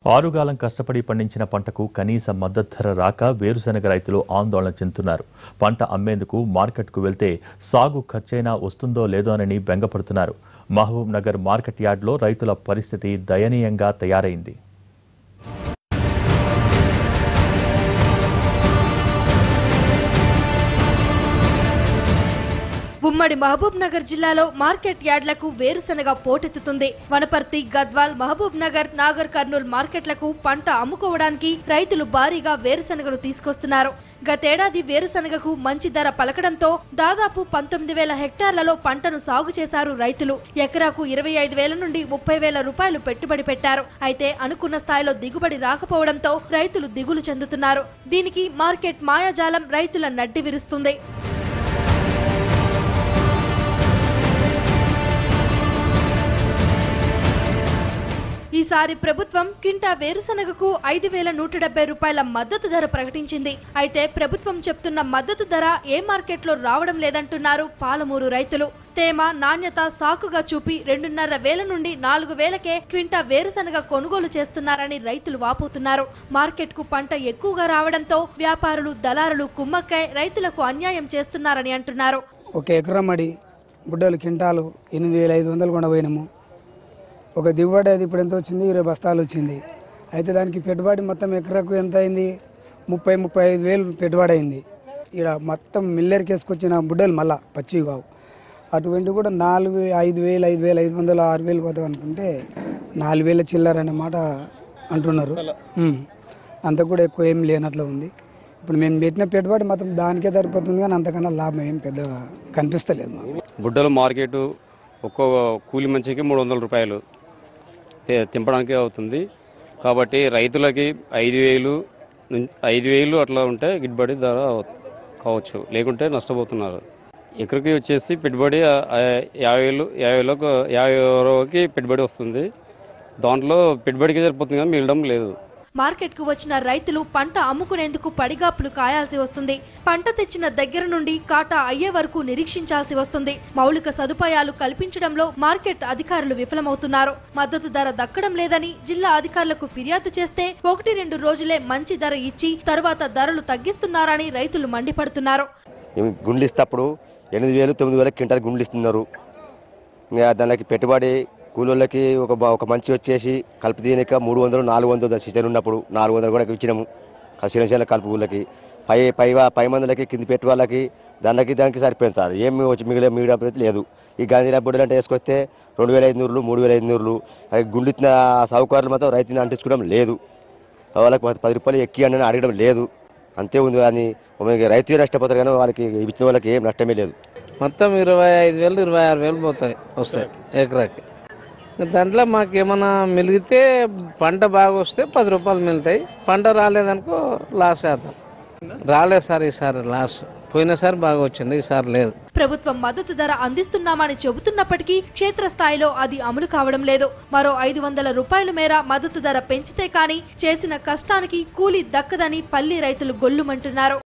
ఆరుగాలం కష్టపడి పండించిన పంటకు కనీస మద్దతు ధర రాక వేరుశనగ రైతులు ఆందోళన చెందుతున్నారు పంట అమ్మేందుకు మార్కెట్కు వెళ్తే సాగు ఖర్చైనా వస్తుందో లేదోనని బెంగపడుతున్నారు మహబూబ్ నగర్ మార్కెట్ యార్డ్లో రైతుల పరిస్థితి దయనీయంగా తయారైంది ఉమ్మడి మహబూబ్ నగర్ జిల్లాలో మార్కెట్ యార్డ్లకు వేరుశనగ పోటెత్తుతుంది వనపర్తి గద్వాల్ మహబూబ్ నగర్ నాగర్ కర్నూల్ మార్కెట్లకు పంట అమ్ముకోవడానికి రైతులు భారీగా వేరుశనగను తీసుకొస్తున్నారు గతేడాది వేరుశనగకు మంచి ధర పలకడంతో దాదాపు పంతొమ్మిది వేల హెక్టార్లలో పంటను సాగు చేశారు రైతులు ఎకరాకు ఇరవై ఐదు వేల నుండి ముప్పై వేల రూపాయలు పెట్టుబడి పెట్టారు అయితే అనుకున్న స్థాయిలో దిగుబడి రాకపోవడంతో రైతులు దిగులు చెందుతున్నారు దీనికి మార్కెట్ మాయాజాలం రైతుల నడ్డి విరుస్తుంది ఈసారి ప్రభుత్వం కింటా వేరుశనగకు ఐదు వేల నూట డెబ్బై రూపాయల మద్దతు ధర ప్రకటించింది అయితే ప్రభుత్వం చెప్తున్న మద్దతు ధర ఏ మార్కెట్లో రావడం లేదంటున్నారు పాలమూరు రైతులు తేమ నాణ్యత సాకుగా చూపి రెండున్నర వేల నుండి నాలుగు వేలకే క్వింటా వేరుశనగ కొనుగోలు చేస్తున్నారని రైతులు వాపోతున్నారు మార్కెట్కు పంట ఎక్కువగా రావడంతో వ్యాపారులు దళారులు కుమ్మక్కై రైతులకు అన్యాయం చేస్తున్నారని అంటున్నారు ఒక ఎకరం మడి బుడ్డలు కింటాలు ఎనిమిది వేల ఐదు వందలు కూడా పోయినాము ఒక దిగుబడి అది ఇప్పుడు ఎంత వచ్చింది ఇరవై బస్తాలు వచ్చింది అయితే దానికి పెట్టుబడి మొత్తం ఎకరకు ఎంత అయింది ముప్పై ముప్పై ఐదు వేలు పెట్టుబడి అయింది ఇక్కడ మొత్తం మిల్లర్కి వేసుకొచ్చిన బుడ్డలు మళ్ళా పచ్చివి కావు అటువంటి కూడా నాలుగు ఐదు వేలు ఐదు వేలు ఐదు వందలు ఆరు వేలు పోతాం అనుకుంటే నాలుగు వేల చిల్లర అనే మాట అంటున్నారు ఉమ్. అంత కూడా ఎక్కువ ఏం లేనట్లు ఉంది ఇప్పుడు మేము పెట్టిన పెట్టుబడి మొత్తం దానికే సరిపోతుంది కానీ అంతకన్నా లాభం ఏం పెద్దగా కనిపిస్తలేదు మాకు బుడ్డల మార్కెట్ ఒక్కో కూలి మనిషికి మూడు వందల రూపాయలు తే- తింపడానికి అవుతుంది కాబట్టి రైతులకి ఐదు వేలు నుం- ఐదు వేలు అట్లా ఉంటే గిట్టుబడి ధర అవ- కావచ్చు లేకుంటే నష్టపోతున్నారు ఎకరికి వచ్చేసి పెట్టుబడి ఆ, ఆ, యాభై వేలు యాభై వేలకు యాభై వరకు పెట్టుబడి వస్తుంది దాంట్లో పెట్టుబడికి సరిపోతుంది కానీ మిగలడం లేదు మార్కెట్కు వచ్చిన రైతులు పంట అమ్ముకునేందుకు పడిగాపులు కాయాల్సి వస్తుంది పంట తెచ్చిన దగ్గర నుండి కాటా అయ్యే వరకు నిరీక్షించాల్సి వస్తుంది మౌలిక సదుపాయాలు కల్పించడంలో మార్కెట్ అధికారులు విఫలమవుతున్నారు మద్దతు ధర దక్కడం లేదని జిల్లా అధికారులకు ఫిర్యాదు చేస్తే ఒకటి రెండు రోజులే మంచి ధర ఇచ్చి తరువాత ధరలు తగ్గిస్తున్నారని రైతులు మండిపడుతున్నారు ఏమి గుండ్లు ఇస్తేప్పుడు ఎనిమిది వేలు తొమ్మిది వేల క్వింటాల్ గుండ్లు ఇస్తున్నారు ఇంకా దానికి పెట్టుబడి కూలోళ్ళకి ఒక బ- ఒక మంచి వచ్చేసి కలిపి దీనిక మూడు వందలు నాలుగు వందలు సీజన్ ఉన్నప్పుడు నాలుగు వందలు కూడా ఇచ్చినాము చిన్న చిన్న కలుపు కూలకి పై పై వా- పై మందులకి కింది పెట్టి వాళ్ళకి దానికి దానికి సరిపోయింది సార్ ఏమి వచ్చి మిగిలిన మిగిలిన లేదు ఈ గాంధీ బొడ్డలు అంటే వేసుకొస్తే రెండు వేల ఐదు నూరులు మూడు వేల ఐదు నూరులు అవి గుండు ఇచ్చిన సౌకర్యాలు మాత్రం రైతుని అంటించుకోవడం లేదు వాళ్ళకి పది- పది రూపాయలు ఎక్కి అని అడగడం లేదు అంతే ఉంది కానీ మనకి రైతు నష్టపోతారు కానీ వాళ్ళకి ఇచ్చిన వాళ్ళకి ఏం నష్టమే లేదు మొత్తం ఇరవై ఐదు వేలు ఇరవై ఆరు వేలు పోతాయి వస్తాయి ఎకరాకి దాంట్లో మాకు ఏమైనా మిలిగితే పంట బాగా వస్తే పది రూపాయలు మిగులుతాయి పంట రాలేదనుకో లాస్ అవుతాం రాలేదు సార్ ఈసారి లాస్ పోయినసారి బాగా వచ్చింది ఈసారి లేదు ప్రభుత్వం మద్దతు ధర అందిస్తున్నామని చెబుతున్నప్పటికీ క్షేత్రస్థాయిలో అది అమలు కావడం లేదు మరో ఐదు వందల రూపాయల మేర మద్దతు ధర పెంచితే కానీ చేసిన కష్టానికి కూలీ దక్కదని పల్లి రైతులు గొల్లుమంటున్నారు